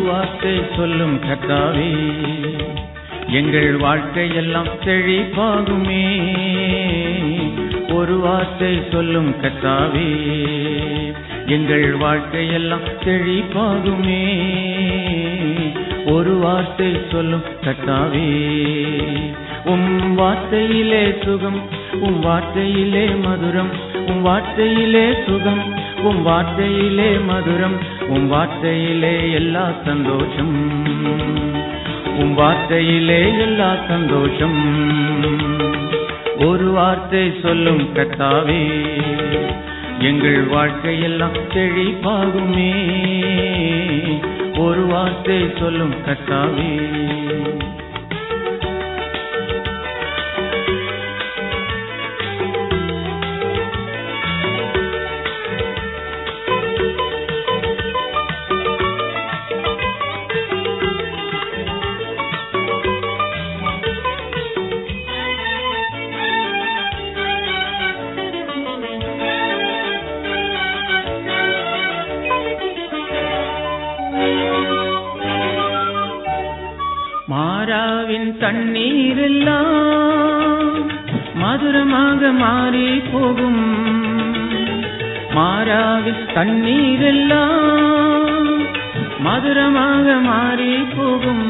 வார்த்தை சொல்லும் கர்த்தாவே எங்கள் வாழ்க்கையெல்லாம் செழிப்பாகுமே ஒரு வார்த்தை சொல்லும் கர்த்தாவே எங்கள் வாழ்க்கையெல்லாம் செழிப்பாகுமே ஒரு வார்த்தை சொல்லும் கர்த்தாவே உம் வார்த்தையிலே சுகம் உம் வார்த்தையிலே மதுரம் உம் வார்த்தையிலே சுகம் உம் வார்த்தையிலே மதுரம் உம் வார்த்தையிலே எல்லா சந்தோஷம் உம் வார்த்தையிலே எல்லா சந்தோஷம் ஒரு வார்த்தை சொல்லும் கர்த்தாவே எங்கள் வாழ்க்கையெல்லாம் செழிப்பாகுமே ஒரு வார்த்தை சொல்லும் கர்த்தாவே மாறாவின் தண்ணீரெல்லாம் மதுரமாக மாறி போகும் மாறாவின் தண்ணீரெல்லாம் மதுரமாக மாறி போகும்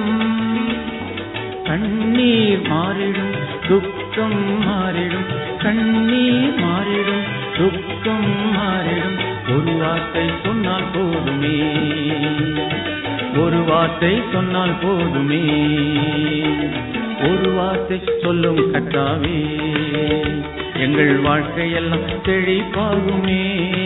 கண்ணீர் மாறிடும் துக்கம் மாறிடும் கண்ணீர் மாறிடும் துக்கம் மாறிடும் ஒரு வார்த்தை சொன்னால் போதுமே ஒரு வார்த்தை சொன்னால் போதுமே ஒரு வார்த்தை சொல்லும் கட்டாவே எங்கள் வாழ்க்கையெல்லாம் செழிப்பாகுமே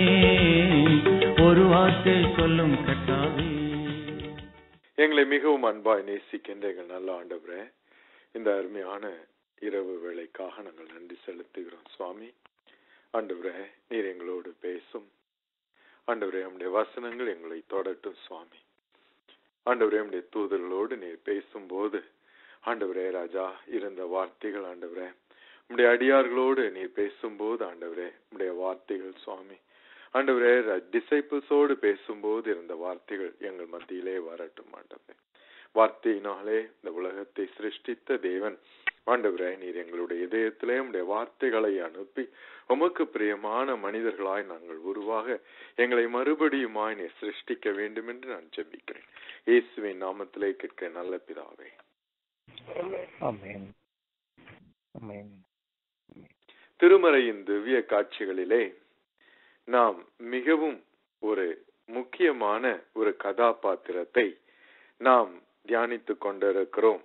ஒரு வார்த்தை சொல்லும் கட்டாவே எங்களை மிகவும் அன்பாய் நேசிக்கின்ற எங்கள் நல்ல ஆண்டவரே இந்த அருமையான இரவு வேளைக்காக நாங்கள் நன்றி செலுத்துகிறோம் சுவாமி ஆண்டவரே நீர் எங்களோடு பேசும் ஆண்டவரே நம்முடைய வசனங்கள் எங்களை தொடட்டும் சுவாமி ஆண்டவரே நம்முடைய தூதர்களோடு நீர் பேசும்போது ஆண்டவரே ராஜா இருந்த வார்த்தைகள் ஆண்டவரே உம்முடைய அடியார்களோடு நீர் பேசும்போது ஆண்டவரே உம்முடைய வார்த்தைகள் சுவாமி ஆண்டவரே டிசைபிள்ஸோடு பேசும்போது இருந்த வார்த்தைகள் எங்கள் மத்தியிலே வரட்டும் ஆண்டவரே வார்த்தையினாலே இந்த உலகத்தை சிருஷ்டித்த தேவன் ஆண்டவரே நீர் எங்களுடைய இதயத்திலே உடைய வார்த்தைகளை அனுப்பி உமக்கு பிரியமான மனிதர்களாய் நாங்கள் உருவாக எங்களை மறுபடியுமாய் நீர் சிருஷ்டிக்க வேண்டும் என்று நான் ஜெபிக்கிறேன் இயேசுவின் நாமத்திலே கேட்க நல்ல பிதாவே ஆமென் ஆமென் திருமறையின் திவ்ய காட்சிகளிலே நாம் மிகவும் ஒரு முக்கியமான ஒரு கதாபாத்திரத்தை நாம் தியானித்துக் கொண்டிருக்கிறோம்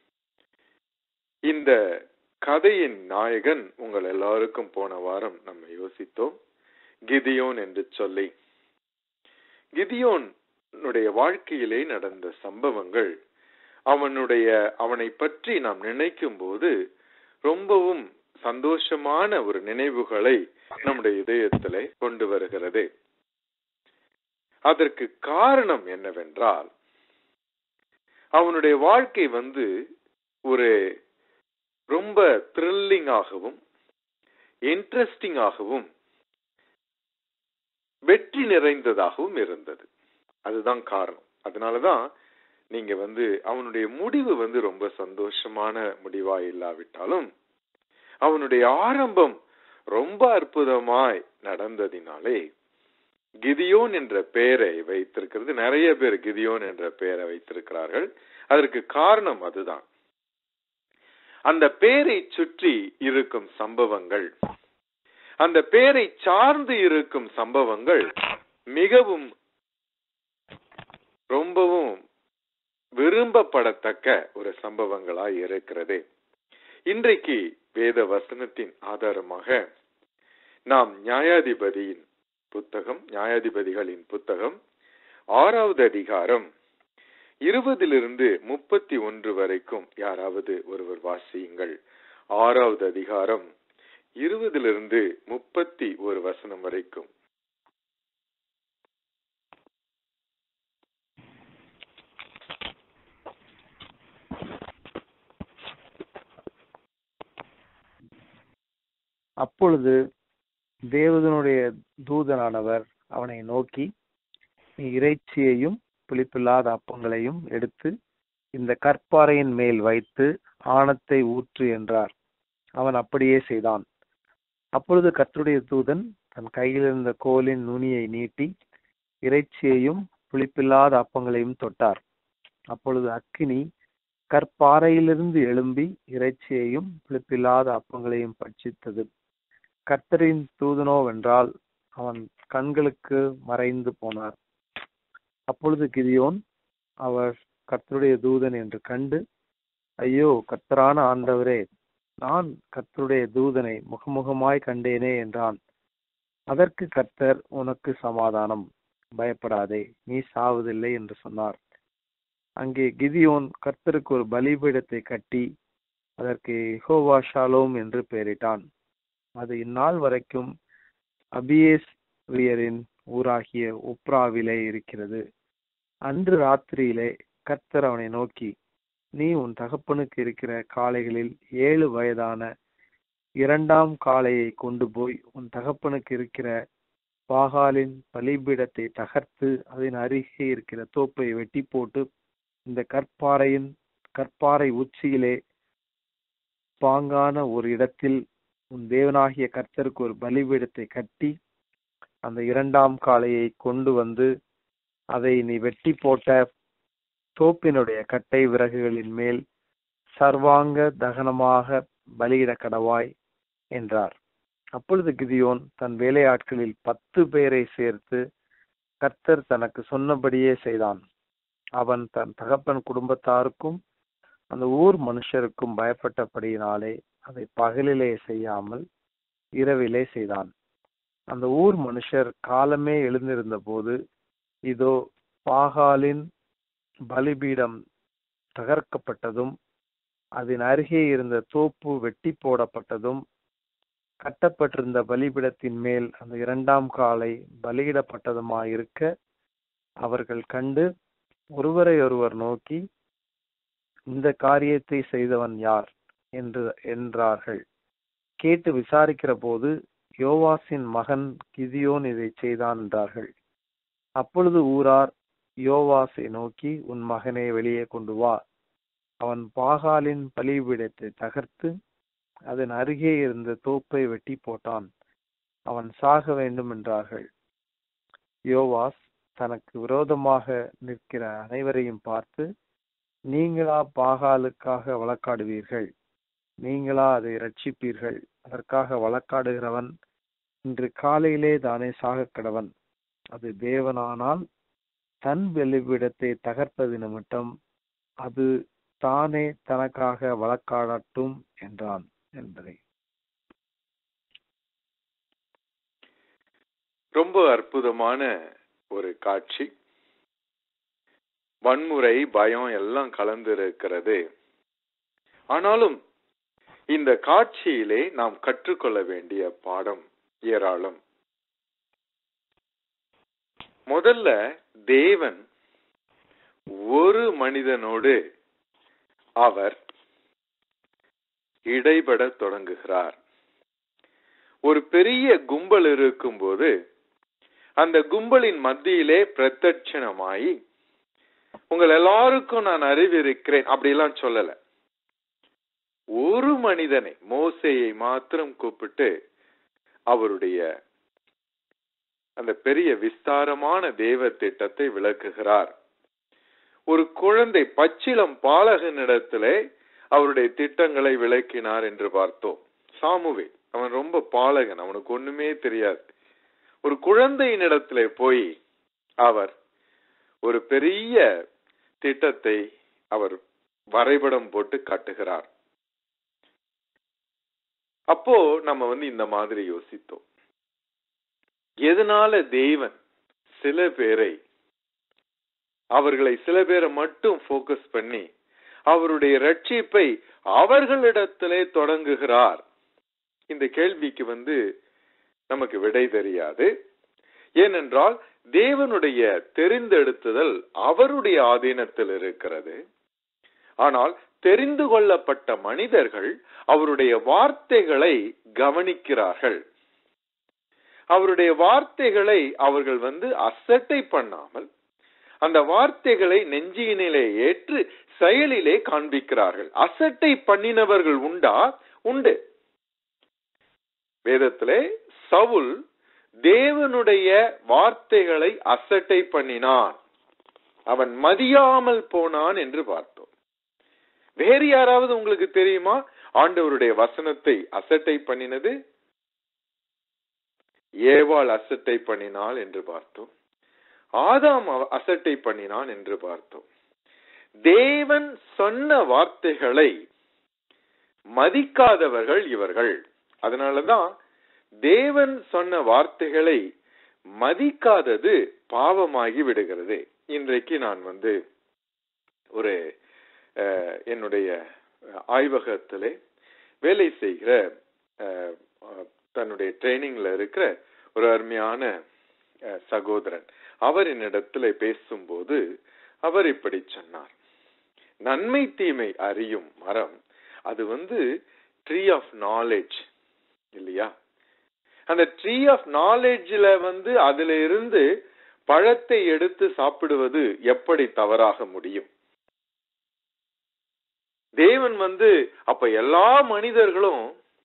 இந்த கதையின் நாயகன் உங்கள் எல்லாருக்கும் போன வாரம் நம்ம யோசித்தோம் கிதியோன் என்று சொல்லி கிதியோன் வாழ்க்கையிலே நடந்த சம்பவங்கள் அவனுடைய அவனை பற்றி நாம் நினைக்கும் போது ரொம்பவும் சந்தோஷமான ஒரு நினைவுகளை நம்முடைய இதயத்திலே கொண்டு வருகிறது அதற்கு காரணம் என்னவென்றால் அவனுடைய வாழ்க்கை வந்து ஒரு ரொம்ப த்ரில்லிங்காகவும் இன்ட்ரெஸ்டிங்காகவும் வெற்றி நிறைந்ததாகவும் இருந்தது அதுதான் காரணம் அதனாலதான் நீங்க வந்து அவனுடைய முடிவு வந்து ரொம்ப சந்தோஷமான முடிவா இல்லாவிட்டாலும் அவனுடைய ஆரம்பம் ரொம்ப அற்புதமாய் நடந்ததினாலே கிதியோன் என்ற பெயரை வைத்திருக்கிறது நிறைய பேர் கிதியோன் என்ற பெயரை வைத்திருக்கிறார்கள் அதற்கு காரணம் அதுதான் அந்த பெயரை சுற்றி இருக்கும் சம்பவங்கள் அந்த பெயரை சார்ந்து இருக்கும் சம்பவங்கள் மிகவும் ரொம்பவும் விரும்பப்படத்தக்க ஒரு சம்பவங்களாய் இருக்கிறது இன்றைக்கு வேத வசனத்தின் ஆதாரமாக நாம் நியாயாதிபதியின் புத்தகம் நியாயாதிபதிகளின் புத்தகம் ஆறாவது அதிகாரம் இருபதிலிருந்து முப்பத்தி ஒன்று வரைக்கும் யாராவது ஒருவர் வாசியுங்கள் ஆறாவது அதிகாரம் இருபதிலிருந்து முப்பத்தி ஒரு வசனம் வரைக்கும் அப்பொழுது தேவதனுடைய தூதனானவர் அவனை நோக்கி நீ இறைச்சியையும் புளிப்பில்லாத அப்பங்களையும் எடுத்து இந்த கற்பாறையின் மேல் வைத்து ஆணத்தை ஊற்று என்றார் அவன் அப்படியே செய்தான் அப்பொழுது கர்த்தருடைய தூதன் தன் கையில் இருந்த கோலின் நுனியை நீட்டி இறைச்சியையும் புளிப்பில்லாத அப்பங்களையும் தொட்டார் அப்பொழுது அக்கினி கற்பாறையிலிருந்து எழும்பி இறைச்சியையும் புளிப்பில்லாத அப்பங்களையும் பட்சித்தது கர்த்தரின் தூதனோவென்றால் அவன் கண்களுக்கு மறைந்து போனார் அப்பொழுது கிதியோன் அவர் கர்த்தருடைய தூதன் என்று கண்டு ஐயோ கர்த்தரான ஆண்டவரே நான் கர்த்தருடைய தூதனை முகமுகமாய் கண்டேனே என்றான் அதற்கு கர்த்தர் உனக்கு சமாதானம் பயப்படாதே நீ சாவதில்லை என்று சொன்னார் அங்கே கிதியோன் கர்த்தருக்கு ஒரு பலிபீடத்தை கட்டி அதற்கு யெகோவா ஷாலோம் என்று பெயரிட்டான் அது இந்நாள் வரைக்கும் அபியேஸ்ரியரின் ஊராகிய உப்ராவிலே இருக்கிறது அன்று ராத்திரியிலே கர்த்தர் அவனை நோக்கி நீ உன் தகப்பனுக்கு இருக்கிற காளைகளில் ஏழு வயதான இரண்டாம் காளையை கொண்டு போய் உன் தகப்பனுக்கு இருக்கிற பாகாலின் பலிபீடத்தை தகர்த்து அதன் அருகே இருக்கிற தோப்பை வெட்டி போட்டு இந்த கற்பாறையின் கற்பாறை உச்சியிலே பாங்கான ஒரு இடத்தில் உன் தேவனாகிய கர்த்தருக்கு ஒரு பலிபீடத்தை கட்டி அந்த இரண்டாம் காளையை கொண்டு வந்து அதை நீ வெட்டி போட்ட தோப்பினுடைய கட்டை விறகுகளின் மேல் சர்வாங்க தகனமாக பலியிட கடவாய் என்றார் அப்பொழுது கிதியோன் தன் வேலையாட்களில் பத்து பேரை சேர்த்து கர்த்தர் தனக்கு சொன்னபடியே செய்தான் அவன் தன் தகப்பன் குடும்பத்தாருக்கும் அந்த ஊர் மனுஷருக்கும் பயப்பட்டபடியினாலே அதை பகலிலே செய்யாமல் இரவிலே செய்தான் அந்த ஊர் மனுஷர் காலமே எழுந்திருந்த போது இதோ பாகாலின் பலிபீடம் தகர்க்கப்பட்டதும் அதன் அருகே இருந்த தோப்பு வெட்டி போடப்பட்டதும் கட்டப்பட்டிருந்த பலிபீடத்தின் மேல் அந்த இரண்டாம் காலை பலியிடப்பட்டதுமாயிருக்க அவர்கள் கண்டு ஒருவரை ஒருவர் நோக்கி இந்த காரியத்தை செய்தவன் யார் என்று என்றார்கள் கேட்டு விசாரிக்கிற போது யோவாசின் மகன் கிதியோன் இதை செய்தான் என்றார்கள் அப்பொழுது ஊரார் யோவாசை நோக்கி உன் மகனை வெளியே கொண்டு வா அவன் பாகாலின் பலிபீடத்தை தகர்த்து அதன் அருகே இருந்த தோப்பை வெட்டி போட்டான் அவன் சாக வேண்டும் என்றார்கள் யோவாஸ் தனக்கு விரோதமாக நிற்கிற அனைவரையும் பார்த்து நீங்களா பாகாலுக்காக வழக்காடுவீர்கள் நீங்களா அதை ரட்சிப்பீர்கள் அதற்காக வழக்காடுகிறவன் இன்று காலையிலே தானே சாகக் கடவன் அது தேவனானால் தன் வெளிவிடத்தை தகர்ப்பது நிமித்தம் அது தானே தனக்காக வழக்காடட்டும் என்றான் என்பதை ரொம்ப அற்புதமான ஒரு காட்சி வன்முறை பயம் எல்லாம் கலந்து இருக்கிறது ஆனாலும் இந்த காட்சியிலே நாம் கற்றுக்கொள்ள வேண்டிய பாடம் ஏராளம் முதல்ல தேவன் ஒரு மனிதனோடு அவர் இடைபட தொடங்குகிறார் ஒரு பெரிய கும்பல் இருக்கும்போது அந்த கும்பலின் மத்தியிலே பிரத்யட்சணமாயி உங்கள் எல்லாருக்கும் நான் அறிவிருக்கிறேன் அப்படிலாம் சொல்லல ஒரு மனிதனை மோசையை மாத்திரம் கூப்பிட்டு அவருடைய அந்த பெரிய விஸ்தாரமான தேவ திட்டத்தை விளக்குகிறார் ஒரு குழந்தை பச்சிலம் பாலகனிடத்திலே அவருடைய திட்டங்களை விளக்கினார் என்று பார்த்தோம் சாமுவே அவன் ரொம்ப பாலகன் அவனுக்கு ஒண்ணுமே தெரியாது ஒரு குழந்தையினிடத்திலே போய் அவர் ஒரு பெரிய திட்டத்தை அவர் வரைபடம் போட்டு காட்டுகிறார் அப்போ நம்ம வந்து இந்த மாதிரி யோசித்தோம் எதனால தேவன் சில பேரை அவர்களை சில பேரை மட்டும் போக்கஸ் பண்ணி அவருடைய ரட்சிப்பை அவர்களிடத்திலே தொடங்குகிறார் இந்த கேள்விக்கு வந்து நமக்கு விடை தெரியாது ஏனென்றால் தேவனுடைய தெரிந்தெடுத்துதல் அவருடைய ஆதீனத்தில் இருக்கிறது ஆனால் தெரிந்து கொள்ளப்பட்ட மனிதர்கள் அவருடைய வார்த்தைகளை கவனிக்கிறார்கள் அவருடைய வார்த்தைகளை அவர்கள் வந்து அசட்டை பண்ணாமல் அந்த வார்த்தைகளை நெஞ்சியினிலே ஏற்று செயலிலே காண்பிக்கிறார்கள் அசட்டை பண்ணினவர்கள் உண்டா உண்டு வேதத்திலே சவுல் தேவனுடைய வார்த்தைகளை அசட்டை பண்ணினான் அவன் மதியாமல் போனான் என்று பார்த்தோம் வேறு யாராவது உங்களுக்கு தெரியுமா ஆண்டவருடைய வசனத்தை அசட்டை பண்ணினது ஏவாள் அசட்டை பண்ணினாள் என்று பார்த்தோம் ஆதாம் அவ- அசட்டை பண்ணினான் என்று பார்த்தோம் தேவன் சொன்ன வார்த்தைகளை மதிக்காதவர்கள் இவர்கள் அதனாலதான் தேவன் சொன்ன வார்த்தைகளை மதிக்காதது பாவமாகி விடுகிறது இன்றைக்கு நான் வந்து ஒரு அஹ், என்னுடைய ஆய்வகத்திலே வேலை செய்கிற அஹ், அஹ், தன்னுடைய ட்ரைனிங்ல இருக்கிற ஒரு அருமையான அஹ், சகோதரன் அவர் என்னிடத்துல பேசும்போது அவர் இப்படி சொன்னார் நன்மை தீமை அறியும் மரம் அது வந்து ட்ரீ ஆஃப் நாலேஜ் இல்லையா அந்த ட்ரீ ஆஃப் நாலேஜ்ல வந்து அதுல இருந்து பழத்தை எடுத்து சாப்பிடுவது எப்படி தவறாக முடியும் தேவன் வந்து அப்ப எல்லா மனிதர்களும்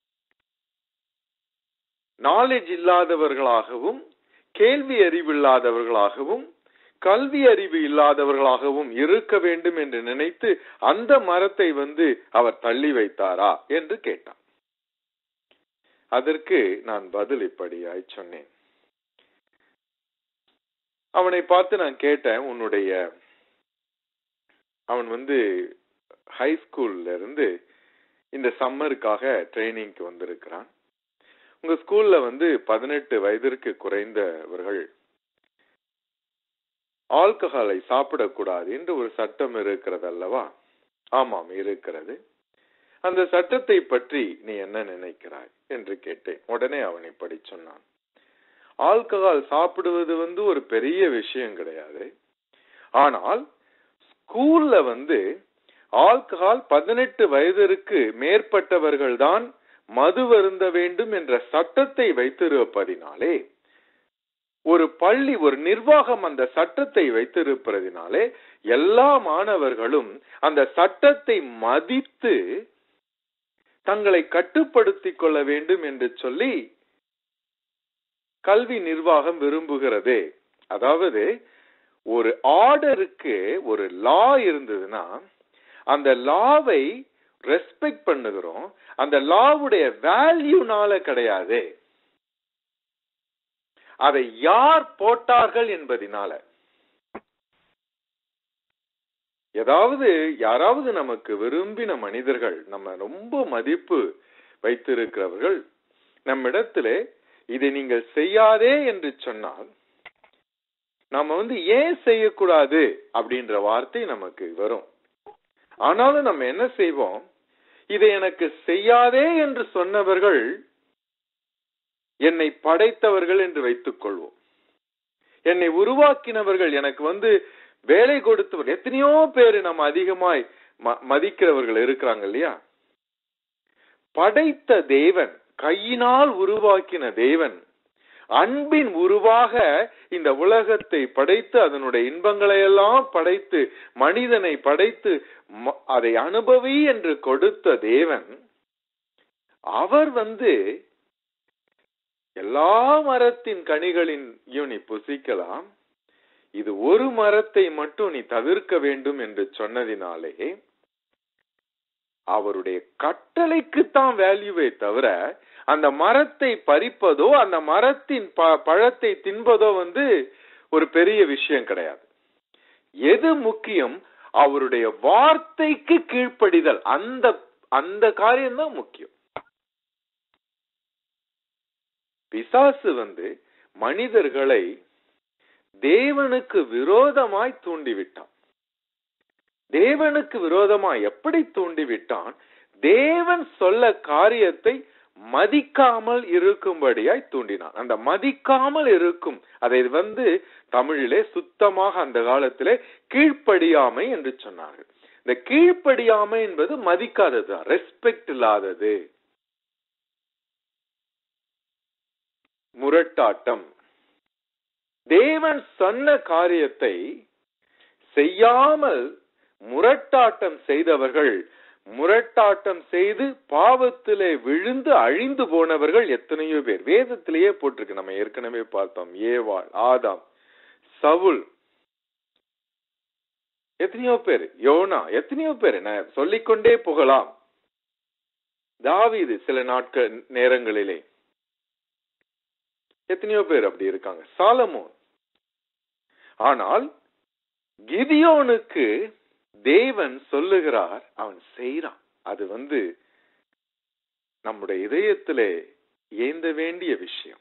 நாலேஜ் இல்லாதவர்களாகவும் கேள்வி அறிவு இல்லாதவர்களாகவும் கல்வி அறிவு இல்லாதவர்களாகவும் இருக்க வேண்டும் என்று நினைத்து அந்த மரத்தை வந்து அவர் தள்ளி வைத்தாரா என்று கேட்டார் அதற்கு நான் பதில் இப்படியாய் சொன்னேன் அவனை பார்த்து நான் கேட்டேன் உன்னுடைய அவன் வந்து ஹை ஸ்கூல்ல இருந்து இந்த சம்மருக்காக ட்ரைனிங்க்கு வந்திருக்கிறான் உங்க ஸ்கூல்ல வந்து பதினெட்டு வயதிற்கு குறைந்தவர்கள் ஆல்கஹாலை சாப்பிடக்கூடாது என்று ஒரு சட்டம் இருக்கிறது அல்லவா ஆமாம் இருக்கிறது அந்த சட்டத்தை பற்றி நீ என்ன நினைக்கிறாய் என்று கேட்டேன் உடனே அவன் இப்படி சொன்னான் ஆல்கஹால் சாப்பிடுவது வந்து ஒரு பெரிய விஷயம் கிடையாது ஆனால் ஸ்கூல்ல வந்து ஆல்கஹால் பதினெட்டு வயதிற்கு மேற்பட்டவர்கள் தான் மது வருந்த வேண்டும் என்ற சட்டத்தை வைத்திருப்பதினாலே ஒரு பள்ளி ஒரு நிர்வாகம் அந்த சட்டத்தை வைத்திருப்பதினாலே எல்லா மாணவர்களும் அந்த சட்டத்தை மதித்து தங்களை கட்டுப்படுத்திக் கொள்ள வேண்டும் என்று சொல்லி கல்வி நிர்வாகம் விரும்புகிறது அதாவது ஒரு ஆர்டருக்கு ஒரு லா இருந்ததுன்னா அந்த லாவை ரெஸ்பெக்ட் பண்ணுகிறோம் அந்த லாவுடைய வேல்யூனால கிடையாது அதை யார் போட்டார்கள் என்பதினால ஏதாவது யாராவது நமக்கு விரும்பின மனிதர்கள் நம்ம ரொம்ப மதிப்பு வைத்திருக்கிறவர்கள் நம்மிடத்திலே இதை நீங்கள் செய்யாதே என்று சொன்னால் நாம வந்து ஏன் செய்யக்கூடாது அப்படின்ற வார்த்தை நமக்கு வரும் ஆனாலும் நம்ம என்ன செய்வோம் இதை எனக்கு செய்யாதே என்று சொன்னவர்கள் என்னை படைத்தவர்கள் என்று வைத்துக் கொள்வோம் என்னை உருவாக்கினவர்கள் எனக்கு வந்து வேலை கொடுத்தவர் எத்தனையோ பேரு நம்ம அதிகமாய் ம- மதிக்கிறவர்கள் இருக்கிறாங்க இல்லையா படைத்த தேவன் கையினால் உருவாக்கின தேவன் அன்பின் உருவாக இந்த உலகத்தை படைத்து அதனுடைய இன்பங்களை எல்லாம் படைத்து மனிதனை படைத்து ம- அதை அனுபவி என்று கொடுத்த தேவன் அவர் வந்து எல்லா மரத்தின் கனிகளின் நீ புசிக்கலாம் இது ஒரு மரத்தை மட்டும் நீ தவிர்க்க வேண்டும் என்று சொன்னதினாலே அவருடைய கட்டளைக்குத்தான் வேல்யூவே தவிர அந்த மரத்தை பறிப்பதோ அந்த மரத்தின் ப- பழத்தை தின்பதோ வந்து ஒரு பெரிய விஷயம் கிடையாது எது முக்கியம் அவருடைய வார்த்தைக்கு கீழ்ப்படிதல் அந்த அந்த காரியம்தான் முக்கியம் பிசாசு வந்து மனிதர்களை தேவனுக்கு விரோதமாய் தூண்டிவிட்டான் தேவனுக்கு விரோதமாய் எப்படி தூண்டிவிட்டான் தேவன் சொல்ல காரியத்தை மதிக்காமல் இருக்கும்படியாய் தூண்டினான் அந்த மதிக்காமல் இருக்கும் அதை வந்து தமிழிலே சுத்தமாக அந்த காலத்திலே கீழ்ப்படியாமை என்று சொன்னார்கள் இந்த கீழ்ப்படியாமை என்பது மதிக்காதது ரெஸ்பெக்ட் இல்லாதது முரட்டாட்டம் தேவன் சொன்ன காரியத்தை செய்யாமல் முரட்டாட்டம் செய்தவர்கள் முரட்டாட்டம் செய்து பாவத்திலே விழுந்து அழிந்து போனவர்கள் எத்தனையோ பேர் வேதத்திலேயே போட்டிருக்கு நம்ம ஏற்கனவே பார்த்தோம் ஏவாள் ஆதாம் சவுல் எத்தனையோ பேர் யோனா எத்தனையோ பேர் நான் சொல்லிக்கொண்டே போகலாம் தாவீது சில நாட்கள் நேரங்களிலே எத்தனையோ பேர் அப்படி இருக்காங்க சாலமோன் ஆனால் கிதியோனுக்கு தேவன் சொல்லுகிறார் அவன் செய்றான் அது வந்து நம்முடைய இதயத்திலே ஏந்த வேண்டிய விஷயம்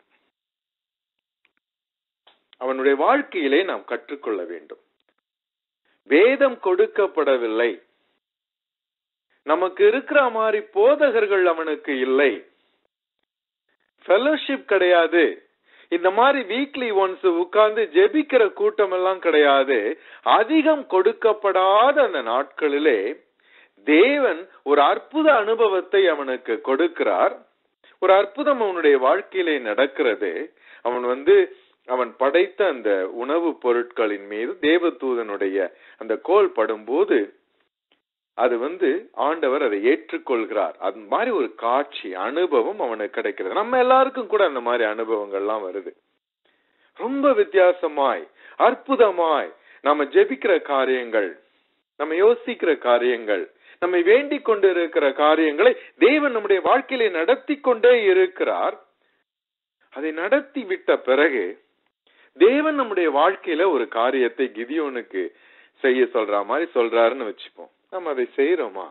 அவனுடைய வாழ்க்கையிலே நாம் கற்றுக்கொள்ள வேண்டும் வேதம் கொடுக்கப்படவில்லை நமக்கு இருக்கிற மாதிரி போதகர்கள் அவனுக்கு இல்லை ஃபெலோஷிப் கிடையாது இந்த மாதிரி வீக்லி ஒன்ஸ் உட்கார்ந்து ஜெபிக்கிற கூட்டம் எல்லாம் கிடையாது அதிகம் கொடுக்கப்படாத அந்த நாட்களிலே தேவன் ஒரு அற்புத அனுபவத்தை அவனுக்கு கொடுக்கிறார் ஒரு அற்புதம் அவனுடைய வாழ்க்கையிலே நடக்கிறது அவன் வந்து அவன் படைத்த அந்த உணவுப் பொருட்களின் மீது தேவதூதனுடைய அந்த கோல் படும்போது அது வந்து ஆண்டவர் அதை ஏற்றுக்கொள்கிறார் அது மாதிரி ஒரு காட்சி அனுபவம் அவனுக்கு கிடைக்கிறது நம்ம எல்லாருக்கும் கூட அந்த மாதிரி அனுபவங்கள்லாம் வருது ரொம்ப வித்தியாசமாய் அற்புதமாய் நம்ம ஜெபிக்கிற காரியங்கள் நம்ம யோசிக்கிற காரியங்கள் நம்மை வேண்டிக் கொண்டு இருக்கிற காரியங்களை தேவன் நம்முடைய வாழ்க்கையிலே நடத்தி கொண்டே இருக்கிறார் அதை நடத்தி விட்ட பிறகு தேவன் நம்முடைய வாழ்க்கையில ஒரு காரியத்தை கிதியோனுக்கு செய்ய சொல்ற மாதிரி சொல்றாருன்னு வச்சுப்போம் நம்ம அதை செய்யறோமா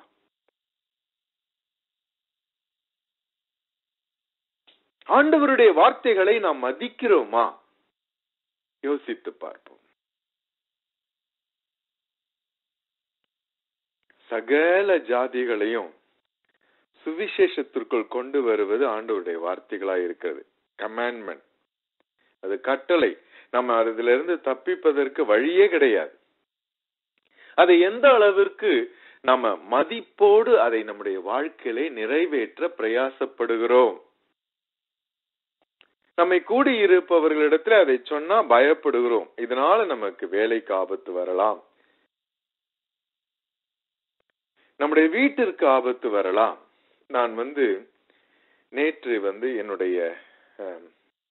ஆண்டவருடைய வார்த்தைகளை நாம் மதிக்கிறோமா யோசித்து பார்ப்போம் சகல ஜாதிகளையும் சுவிசேஷத்திற்குள் கொண்டு வருவது ஆண்டவருடைய வார்த்தைகளா இருக்கிறது கமாண்ட்மெண்ட் அது கட்டளை நம்ம அதுல இருந்து தப்பிப்பதற்கு வழியே கிடையாது அதை எந்த அளவிற்கு நம்ம மதிப்போடு அதை நம்முடைய வாழ்க்கையிலே நிறைவேற்ற பிரயாசப்படுகிறோம் நம்மை கூடி இருப்பவர்களிடத்துல அதை சொன்னா பயப்படுகிறோம் இதனால நமக்கு வேலைக்கு ஆபத்து வரலாம் நம்முடைய வீட்டிற்கு ஆபத்து வரலாம் நான் வந்து நேற்று வந்து என்னுடைய அஹ்,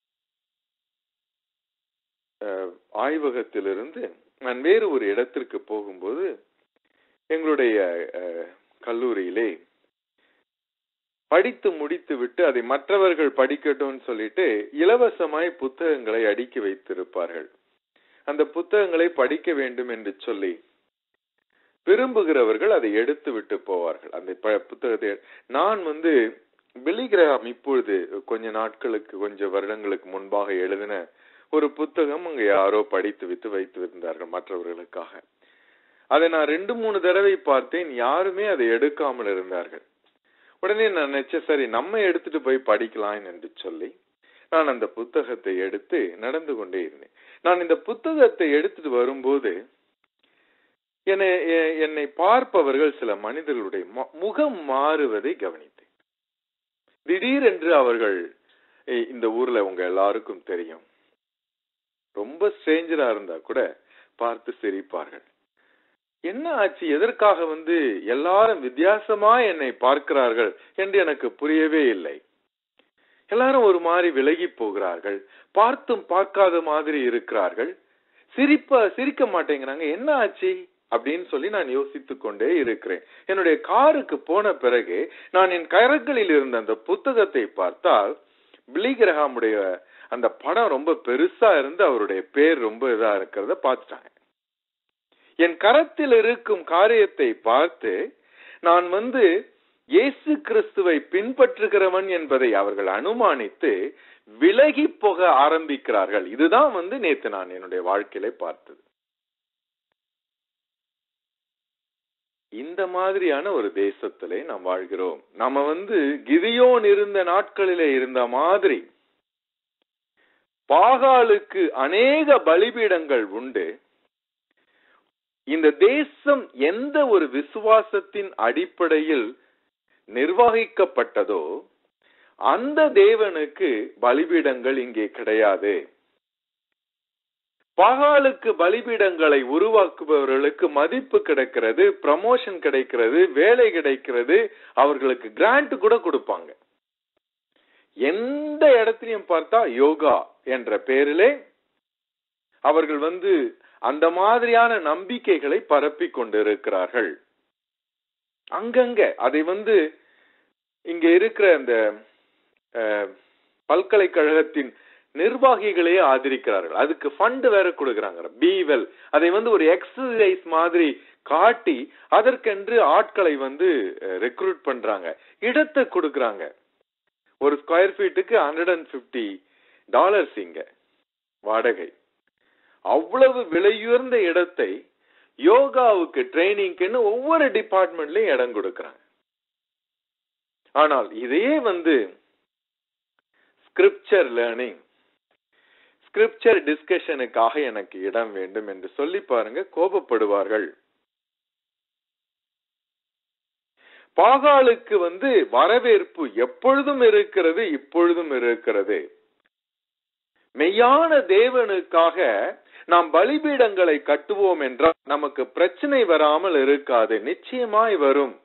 அஹ், ஆய்வகத்திலிருந்து நான் வேறு ஒரு இடத்திற்கு போகும்போது எங்களுடைய அஹ், கல்லூரியிலே படித்து முடித்து விட்டு அதை மற்றவர்கள் படிக்கட்டும்னு சொல்லிட்டு இலவசமாய் புத்தகங்களை அடுக்கி வைத்திருப்பார்கள் அந்த புத்தகங்களை படிக்க வேண்டும் என்று சொல்லி விரும்புகிறவர்கள் அதை எடுத்து விட்டு போவார்கள் அந்த ப- புத்தகத்தை நான் வந்து பிலிகிராம் இப்பொழுது கொஞ்ச நாட்களுக்கு கொஞ்ச வருடங்களுக்கு முன்பாக எழுதின ஒரு புத்தகம் அங்க யாரோ படித்து விட்டு வைத்து இருந்தார்கள் மற்றவர்களுக்காக அதை நான் ரெண்டு மூணு தடவை பார்த்தேன் யாருமே அதை எடுக்காமல் இருந்தார்கள் உடனே நான் நினைச்சேன் சரி நம்ம எடுத்துட்டு போய் படிக்கலாம் என்று சொல்லி நான் அந்த புத்தகத்தை எடுத்து நடந்து கொண்டே இருந்தேன் நான் இந்த புத்தகத்தை எடுத்துட்டு வரும்போது என்னை எ- என்னை பார்ப்பவர்கள் சில மனிதர்களுடைய மு- முகம் மாறுவதை கவனித்தேன் திடீரென்று அவர்கள் "ஏய், இந்த ஊர்ல உங்க எல்லாருக்கும் தெரியும் ரொம்ப ஸ்ட்ரேஞ்சரா இருந்தா கூட பார்த்து சிரிப்பார்கள் என்ன ஆச்சு எதற்காக வந்து எல்லாரும் வித்தியாசமா என்னை பார்க்கிறார்கள் என்று எனக்கு புரியவே இல்லை எல்லாரும் ஒரு மாதிரி விலகி போகிறார்கள் பார்த்தும் பார்க்காத மாதிரி இருக்கிறார்கள் சிரிப்ப சிரிக்க மாட்டேங்கிறாங்க என்ன ஆச்சு அப்படின்னு சொல்லி நான் யோசித்துக் கொண்டே இருக்கிறேன் என்னுடைய காருக்கு போன பிறகு நான் என் கரங்களில் இருந்த அந்த புத்தகத்தை பார்த்தால் பிலிகிரஹாமுடைய அந்த படம் ரொம்ப பெருசா இருந்து அவருடைய பேர் ரொம்ப இதா இருக்கிறத பார்த்துட்டாங்க என் கரத்தில் இருக்கும் காரியத்தை பார்த்து நான் வந்து இயேசு கிறிஸ்துவை பின்பற்றுகிறவன் என்பதை அவர்கள் அனுமானித்து விலகி போக ஆரம்பிக்கிறார்கள் இதுதான் வந்து நேத்து நான் என்னுடைய வாழ்க்கையில பார்த்தது இந்த மாதிரியான ஒரு தேசத்திலே நாம் வாழ்கிறோம் நம்ம வந்து கிதியோன் இருந்த நாட்களிலே இருந்த மாதிரி பாகாலுக்கு அநேக பலிபீடங்கள் உண்டு இந்த தேசம் எந்த ஒரு விசுவாசத்தின் அடிப்படையில் நிர்வகிக்கப்பட்டதோ அந்த தேவனுக்கு பலிபீடங்கள் இங்கே கிடையாது பகாலுக்கு பலிபீடங்களை உருவாக்குபவர்களுக்கு மதிப்பு கிடைக்கிறது ப்ரமோஷன் கிடைக்கிறது வேலை கிடைக்கிறது அவர்களுக்கு கிராண்ட் கூட கொடுப்பாங்க எந்த இடத்துலயும் பார்த்தா யோகா என்ற பேரிலே அவர்கள் வந்து அந்த மாதிரியான நம்பிக்கைகளை பரப்பி கொண்டிருக்கிறார்கள் அங்கங்க அதை வந்து இங்க இருக்கிற அந்த அஹ், பல்கலைக்கழகத்தின் நிர்வாகிகளே ஆதரிக்கிறார்கள் அதுக்கு ஃபண்ட் வேற கொடுக்கறாங்க பீவெல் அதை வந்து ஒரு எக்ஸசைஸ் மாதிரி காட்டி அதற்கென்று ஆட்களை வந்து ரெக்ரூட் பண்றாங்க இடத்தை கொடுக்கறாங்க ஒரு ஸ்கொயர் ஃபீட்டுக்கு ஹண்ட்ரட் அண்ட் பிப்டி டாலர்ஸ் இங்க வாடகை அவ்வளவு விலையுயர்ந்த இடத்தை யோகாவுக்கு ட்ரைனிங்க்குன்னு ஒவ்வொரு டிபார்ட்மெண்ட்லயும் இடம் கொடுக்கறாங்க ஆனால் இதையே வந்து ஸ்கிரிப்சர் லேர்னிங் ஸ்கிரிப்சர் டிஸ்கஷனுக்காக எனக்கு இடம் வேண்டும் என்று சொல்லி பாருங்க கோபப்படுவார்கள் பாகாலுக்கு வந்து வரவேற்பு எப்பொழுதும் இருக்கிறது இப்பொழுதும் இருக்கிறது மெய்யான தேவனுக்காக நாம் பலிபீடங்களை கட்டுவோம் என்றால் நமக்கு பிரச்சனை வராமல் இருக்காது நிச்சயமாய் வரும்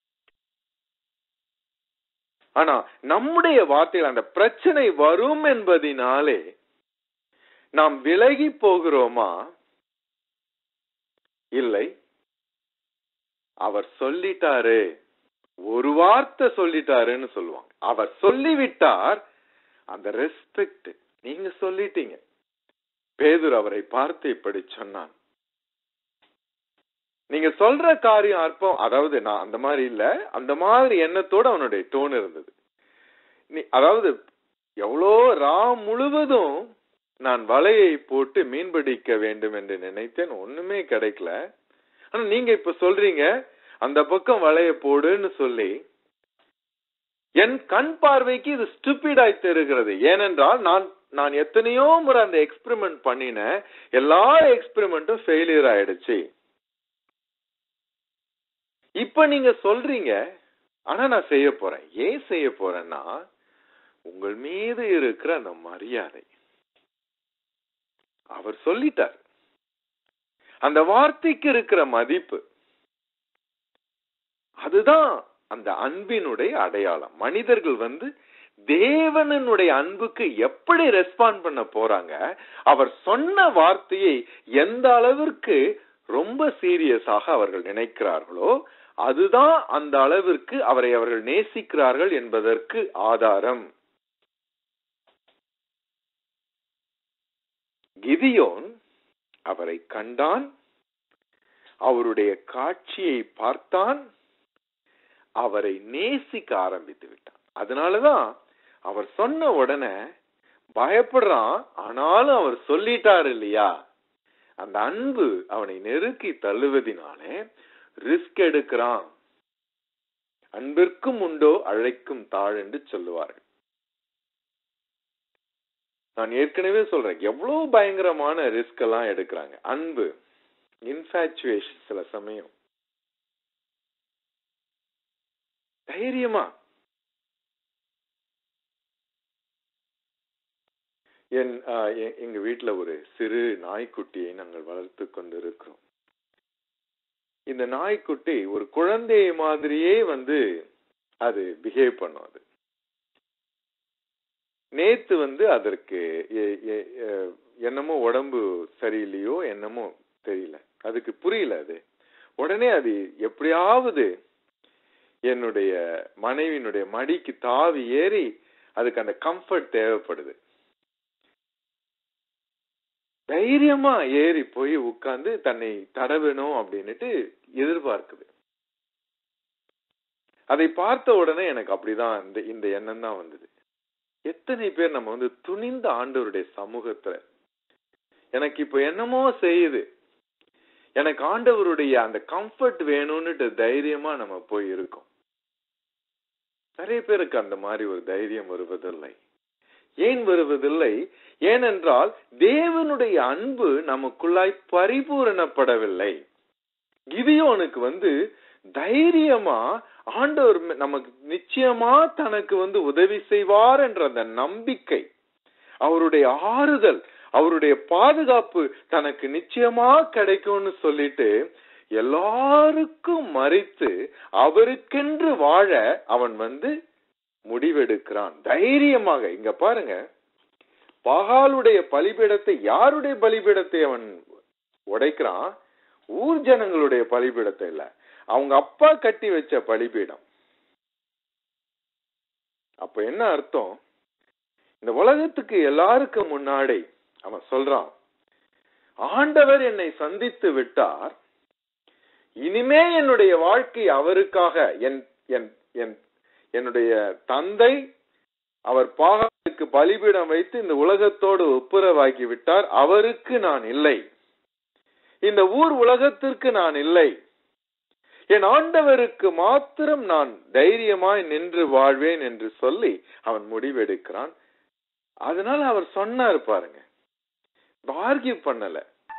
ஆனா நம்முடைய வார்த்தையில் அந்த பிரச்சனை வரும் என்பதினாலே நாம் விலகி போகிறோமா இல்லை அவர் சொல்லிட்டாரு ஒரு வார்த்தை சொல்லிட்டாருன்னு சொல்லுவாங்க அவர் சொல்லிவிட்டார் அந்த ரெஸ்பெக்ட் நீங்க சொல்லிட்டீங்க பேதுரு அவரை பார்த்து இப்படி சொன்னான் நீங்க சொல்ற காரியம் அற்பம் அதாவது நான் அந்த மாதிரி இல்ல அந்த மாதிரி எண்ணத்தோட அவனுடைய டோன் இருந்தது நீ அதாவது எவ்வளோ ரா முழுவதும் நான் வலையை போட்டு மீன் பிடிக்க வேண்டும் என்று நினைத்தேன் ஒண்ணுமே கிடைக்கல ஆனா நீங்க இப்ப சொல்றீங்க அந்த பக்கம் வலைய போடுன்னு சொல்லி என் கண் பார்வைக்கு இது ஸ்டூபிடாய் தெரிகிறது ஏனென்றால் நான் நான் எத்தனையோ முறை அந்த எக்ஸ்பெரிமெண்ட் பண்ணினேன் எல்லா எக்ஸ்பெரிமெண்ட்டும் ஃபெயிலியர் ஆயிடுச்சு இப்ப நீங்க சொல்றீங்க ஆனா நான் செய்ய போறேன் ஏன் செய்ய போறேன்னா உங்கள் மீது இருக்கிற அந்த மரியாதை அவர் சொல்லிட்டார் அந்த வார்த்தைக்கு இருக்கிற மதிப்பு அதுதான் அந்த அன்பினுடைய அடையாளம் மனிதர்கள் வந்து தேவனுடைய அன்புக்கு எப்படி ரெஸ்பாண்ட் பண்ண போறாங்க அவர் சொன்ன வார்த்தையை எந்த அளவிற்கு ரொம்ப சீரியஸாக அவர்கள் நினைக்கிறார்களோ அதுதான் அந்த அளவிற்கு அவரை அவர்கள் நேசிக்கிறார்கள் என்பதற்கு ஆதாரம் கிதியோன் அவரை கண்டான் அவருடைய காட்சியை பார்த்தான் அவரை நேசிக்க ஆரம்பித்து விட்டான் அதனாலதான் அவர் சொன்ன உடனே பயப்படுறான் ஆனாலும் அவர் சொல்லிட்டார் இல்லையா அந்த அன்பு அவனை நெருக்கி தள்ளுவதினாலே ரிஸ்க் எடுக்கிறான் அன்பிற்கும் உண்டோ அழைக்கும் தாழ் என்று சொல்லுவார்கள் நான் ஏற்கனவே சொல்றேன் எவ்வளவு பயங்கரமான ரிஸ்க் எல்லாம் எடுக்கிறாங்க அன்பு இன்ஃபாச்சுவேஷன் சில சமயம் தைரியமா என் ஆஹ், எ- எங்க வீட்டுல ஒரு சிறு நாய்க்குட்டியை நாங்கள் வளர்த்து கொண்டிருக்கிறோம் இந்த நாய்க்குட்டி ஒரு குழந்தை மாதிரியே வந்து அது பிஹேவ் பண்ணும் அது நேத்து வந்து அதற்கு எ- எ- எ- என்னமோ உடம்பு சரியில்லையோ என்னமோ தெரியல அதுக்கு புரியல அது உடனே அது எப்படியாவது என்னுடைய மனைவியினுடைய மடிக்கு தாவி ஏறி அதுக்கு அந்த கம்ஃபர்ட் தேவைப்படுது தைரியமா ஏறி போய் உட்கார்ந்து தன்னை தடவணும் அப்படின்னுட்டு எதிர்பார்க்குது அதை பார்த்த உடனே எனக்கு அப்படிதான் இந்த இந்த எண்ணம் தான் வந்தது எத்தனை பேர் நம்ம வந்து துணிந்த ஆண்டவருடைய சமூகத்துல எனக்கு இப்ப என்னமோ செய்யுது எனக்கு ஆண்டவருடைய அந்த கம்ஃபர்ட் வேணும்னுட்டு தைரியமா நம்ம போய் இருக்கோம் நிறைய பேருக்கு அந்த மாதிரி ஒரு தைரியம் வருவதில்லை ஏன் வருவதில்லை ஏனென்றால் தேவனுடைய அன்பு நமக்குள்ளாய் பரிபூரணப்படவில்லை கிதியோனுக்கு வந்து தைரியமா ஆண்டவர் மே- நமக்கு நிச்சயமா தனக்கு வந்து உதவி செய்வார் என்ற அந்த நம்பிக்கை அவருடைய ஆறுதல் அவருடைய பாதுகாப்பு தனக்கு நிச்சயமா கிடைக்கும்னு சொல்லிட்டு எல்லாருக்கும் மறித்து அவருக்கென்று வாழ அவன் வந்து முடிவெடுக்கிறான் தைரியமாக இங்க பாருங்க பகாலுடைய பலிபீடத்தை யாருடைய பலிபீடத்தை அவன் உடைக்கிறான் ஊர் ஜனங்களுடைய பலிபீடத்தை இல்ல அவங்க அப்பா கட்டி வச்ச பலிபீடம் அப்ப என்ன அர்த்தம் இந்த உலகத்துக்கு எல்லாருக்கும் முன்னாடி அவன் சொல்றான் ஆண்டவர் என்னை சந்தித்து விட்டார் இனிமே என்னுடைய வாழ்க்கை அவருக்காக என் என் என் என்னுடைய தந்தை அவர் பாகாலுக்கு பலிபீடம் வைத்து இந்த உலகத்தோடு ஒப்புரவாக்கி விட்டார் அவருக்கு நான் இல்லை இந்த ஊர் உலகத்திற்கு நான் இல்லை என் ஆண்டவருக்கு மாத்திரம் நான் தைரியமாய் நின்று வாழ்வேன் என்று சொல்லி அவன் முடிவெடுக்கிறான் அதனால அவர் சொன்னார் பாருங்க ஆர்கியூ பண்ணல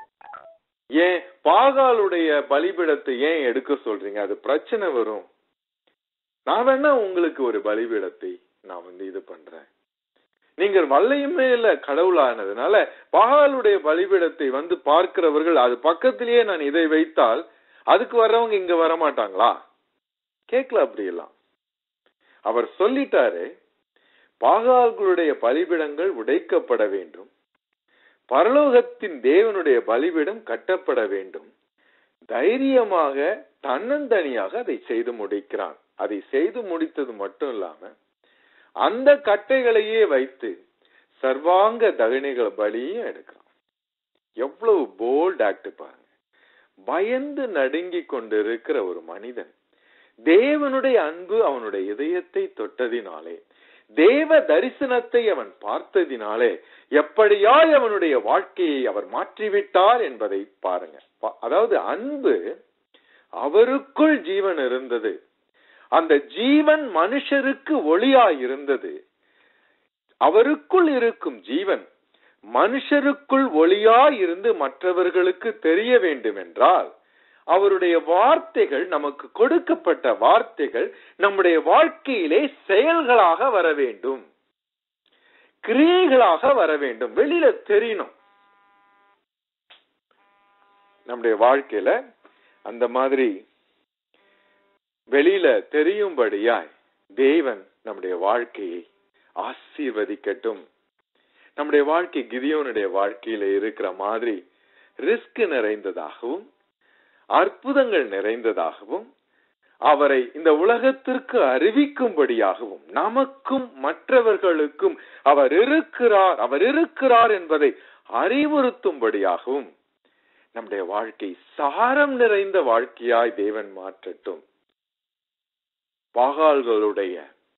ஏன் பாகாலுடைய பலிபீடத்தை ஏன் எடுக்க சொல்றீங்க அது பிரச்சனை வரும் நான் வேணா உங்களுக்கு ஒரு பலிபீடத்தை நான் வந்து இது பண்றேன் நீங்கள் வல்லையுமே இல்ல கடவுளானதுனால பாகாலுடைய பலிபீடத்தை வந்து பார்க்கிறவர்கள் அது பக்கத்திலேயே நான் இதை வைத்தால் அதுக்கு வர்றவங்க இங்க வர மாட்டாங்களா கேட்கல அப்படியெல்லாம் அவர் சொல்லிட்டாரு பாகால்களுடைய பலிபிடங்கள் உடைக்கப்பட வேண்டும் பரலோகத்தின் தேவனுடைய பலிபிடம் கட்டப்பட வேண்டும் தைரியமாக தன்னந்தனியாக அதை செய்து முடிக்கிறான் அதை செய்து முடித்தது மட்டும் இல்லாம அந்த கட்டைகளையே வைத்து சர்வாங்க தகனிகள் பலியும் எடுக்கிறான் எவ்வளவு போல்ட் ஆக்ட் பாருங்க பயந்து நடுங்கிக் கொண்டிருக்கிற ஒரு மனிதன் தேவனுடைய அன்பு அவனுடைய இதயத்தை தொட்டதினாலே தேவ தரிசனத்தை அவன் பார்த்ததினாலே எப்படியாய் அவனுடைய வாழ்க்கையை அவர் மாற்றிவிட்டார் என்பதை பாருங்க பா- அதாவது அன்பு அவருக்குள் ஜீவன் இருந்தது அந்த ஜீவன் மனுஷருக்கு ஒளியாய் இருந்தது அவருக்குள் இருக்கும் ஜீவன் மனுஷருக்குள் ஒளியாய் இருந்து மற்றவர்களுக்கு தெரிய வேண்டும் என்றால் அவருடைய வார்த்தைகள் நமக்கு கொடுக்கப்பட்ட வார்த்தைகள் நம்முடைய வாழ்க்கையிலே செயல்களாக வர வேண்டும் கிரியைகளாக வர வேண்டும் வெளியில தெரியணும் நம்முடைய வாழ்க்கையில அந்த மாதிரி வெளியில தெரியும்படியாய் தேவன் நம்முடைய வாழ்க்கையை ஆசீர்வதிக்கட்டும் நம்முடைய வாழ்க்கை கிதியோனுடைய வாழ்க்கையில இருக்கிற மாதிரி ரிஸ்க் நிறைந்ததாகவும் அற்புதங்கள் நிறைந்ததாகவும் அவரை இந்த உலகத்திற்கு அறிவிக்கும்படியாகவும் நமக்கும் மற்றவர்களுக்கும் அவர் இருக்கிறார் அவர் இருக்கிறார் என்பதை அறிவுறுத்தும்படியாகவும் நம்முடைய வாழ்க்கை சாரம் நிறைந்த வாழ்க்கையாய் தேவன் மாற்றட்டும் பாகால்களுடைய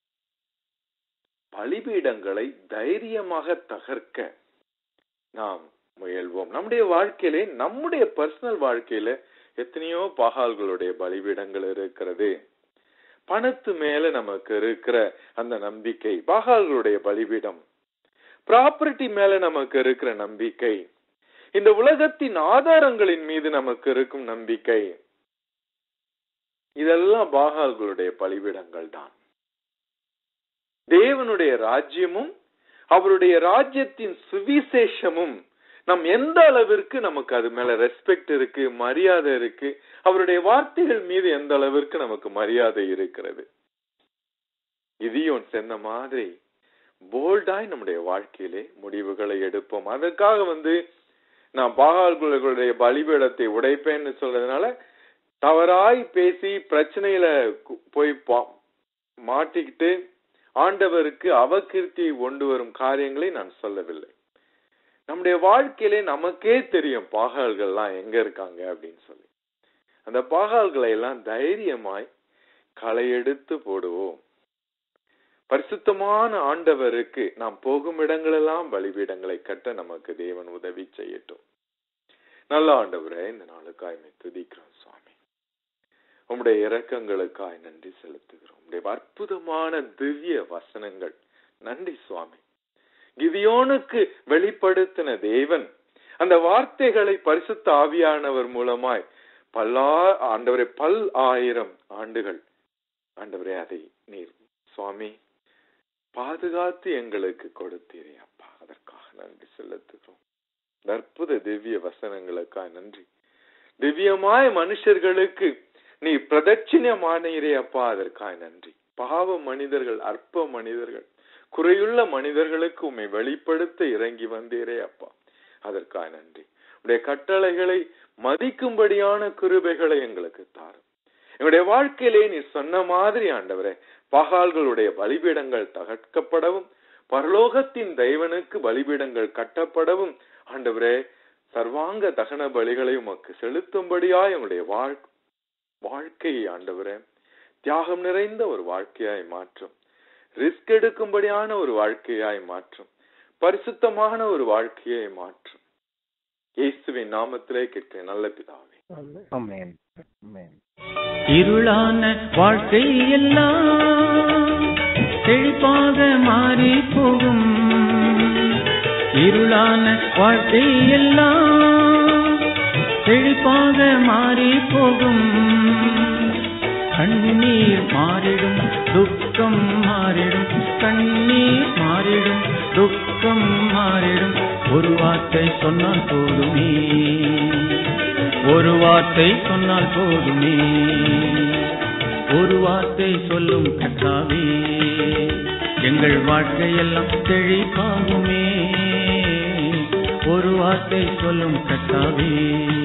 பலிபீடங்களை தைரியமாக தகர்க்க நாம் முயல்வோம் நம்முடைய வாழ்க்கையிலே நம்முடைய பர்சனல் வாழ்க்கையில எத்தனையோ பாகால்களுடைய பலிபீடங்கள் இருக்கிறது பணத்து மேல நமக்கு இருக்கிற அந்த நம்பிக்கை பாகால்களுடைய பலிபீடம் ப்ராப்பர்ட்டி மேல நமக்கு இருக்கிற நம்பிக்கை இந்த உலகத்தின் ஆதாரங்களின் மீது நமக்கு இருக்கும் நம்பிக்கை இதெல்லாம் பாகால்களுடைய பலிபீடங்கள் தான் தேவனுடைய ராஜ்யமும் அவருடைய ராஜ்யத்தின் சுவிசேஷமும் நம் எந்த அளவிற்கு நமக்கு அது மேல ரெஸ்பெக்ட் இருக்கு மரியாதை இருக்கு அவருடைய வார்த்தைகள் மீது எந்த அளவிற்கு நமக்கு மரியாதை இருக்கிறது இதையும் சென்ன மாதிரி போல்டாய் நம்முடைய வாழ்க்கையிலே முடிவுகளை எடுப்போம் அதற்காக வந்து நான் பாகால்களுடைய பலிபீடத்தை உடைப்பேன்னு சொல்றதுனால தவறாய் பேசி பிரச்சனையில கு- போய் பா- மாட்டிக்கிட்டு ஆண்டவருக்கு அவகீர்த்தியை கொண்டு வரும் காரியங்களை நான் சொல்லவில்லை நம்முடைய வாழ்க்கையிலே நமக்கே தெரியும் பாகால்கள்லாம் எங்க இருக்காங்க அப்படின்னு சொல்லி அந்த பாகால்களை எல்லாம் தைரியமாய் களையெடுத்து போடுவோம் பரிசுத்தமான ஆண்டவருக்கு நாம் போகும் இடங்களெல்லாம் பலிபீடங்களை கட்ட நமக்கு தேவன் உதவி செய்யட்டும் நல்ல ஆண்டவரே இந்த நாளுக்காய் மை துதிக்கிறோம் சுவாமி உம்முடைய இரக்கங்களுக்காய் நன்றி செலுத்துகிறோம் உம்முடைய அற்புதமான திவ்ய வசனங்கள் நன்றி சுவாமி கிதியோனுக்கு வெளிப்படுத்தின தேவன் அந்த வார்த்தைகளை பரிசுத்த ஆவியானவர் மூலமாய் பல்லா ஆண்டவரே பல் ஆயிரம் ஆண்டுகள் ஆண்டவரே அதை நீர் சுவாமி பாதுகாத்து எங்களுக்கு கொடுத்தீரே அப்பா அதற்காக நன்றி செலுத்துகிறோம் அற்புத திவ்ய வசனங்களுக்காய் நன்றி திவ்யமாய மனுஷர்களுக்கு நீ பிரதட்சிணமானீரே அப்பா அதற்காய் நன்றி பாவ மனிதர்கள் அற்ப மனிதர்கள் குறையுள்ள மனிதர்களுக்கு உம்மை வெளிப்படுத்த இறங்கி வந்தீரே அப்பா அதற்காய் நன்றி உடைய கட்டளைகளை மதிக்கும்படியான கிருபைகளை எங்களுக்கு தாரும் எங்களுடைய வாழ்க்கையிலே நீ சொன்ன மாதிரி ஆண்டவரே பகால்களுடைய பலிபீடங்கள் தகர்க்கப்படவும் பரலோகத்தின் தெய்வனுக்கு பலிபீடங்கள் கட்டப்படவும் ஆண்டவரே சர்வாங்க தகன பலிகளை உமக்கு செலுத்தும்படியாய் உங்களுடைய வாழ் வாழ்க்கையை ஆண்டவரே தியாகம் நிறைந்த ஒரு வாழ்க்கையாய் மாற்றும் ரிஸ்க் எடுக்கும்படியான ஒரு வாழ்க்கையாய் மாற்றும் பரிசுத்தமான ஒரு வாழ்க்கையை மாற்றும் இயேசுவின் நாமத்திலே கேட்கிறேன் நல்ல பிதாவே ஆமென் ஆமென் இருளான வாழ்க்கை எல்லாம் செழிப்பாக மாறி போகும் இருளான வாழ்க்கை எல்லாம் செழிப்பாக மாறி போகும் கண்ணீர் மாறிடும் துக்கம் மாறிடும் கண்ணீர் மாறிடும் துக்கம் மாறிடும் ஒரு வார்த்தை சொன்னால் போதுமே ஒரு வார்த்தை சொன்னால் போதுமே ஒரு வார்த்தை சொல்லும் கத்தாவே எங்கள் வாழ்க்கையெல்லாம் செழிப்பாகுமே ஒரு வார்த்தை சொல்லும் கத்தாவே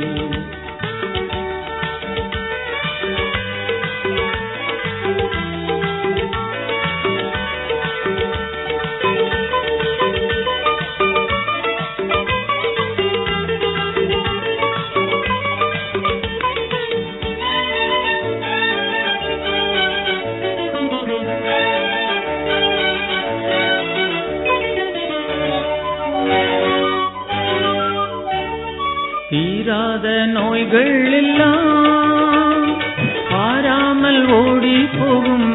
தீராத நோய்கள் எல்லாம் பாராமல் ஓடி போகும்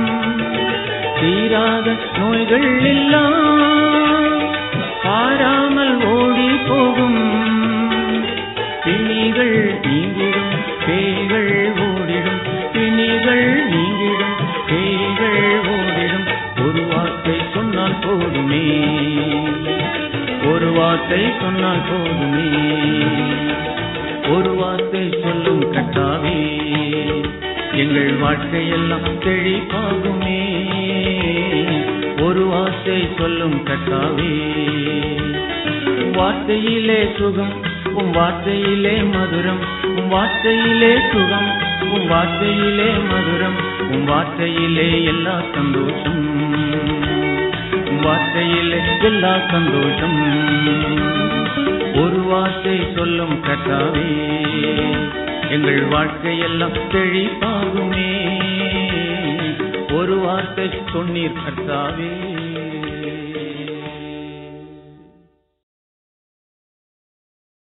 தீராத நோய்கள் எல்லாம் பாராமல் ஓடி போகும் பிணிகள் நீங்கிடும் பேய்கள் ஓடிடும் பிணிகள் நீங்கிடும் பேய்கள் ஓடிடும் ஒரு வார்த்தை சொன்னால் போதுமே ஒரு வார்த்தை சொன்னால் போதுமே ஒரு வார்த்தை சொல்லும் கட்டாவே எங்கள் வாழ்க்கையெல்லாம் செழிப்பாகுமே ஒரு வார்த்தை சொல்லும் கட்டாவே வார்த்தையிலே சுகம் உம் வார்த்தையிலே மதுரம் உம் வார்த்தையிலே சுகம் உம் வார்த்தையிலே மதுரம் உம் வார்த்தையிலே எல்லா சந்தோஷம் உம் வார்த்தையிலே எல்லா சந்தோஷம் ஒரு வார்த்தை சொல்லும் கட்டாவே எங்கள் வாழ்க்கையெல்லாம் செழிப்பாகுமே ஒரு வார்த்தை சொன்னீர் கர்த்தாவே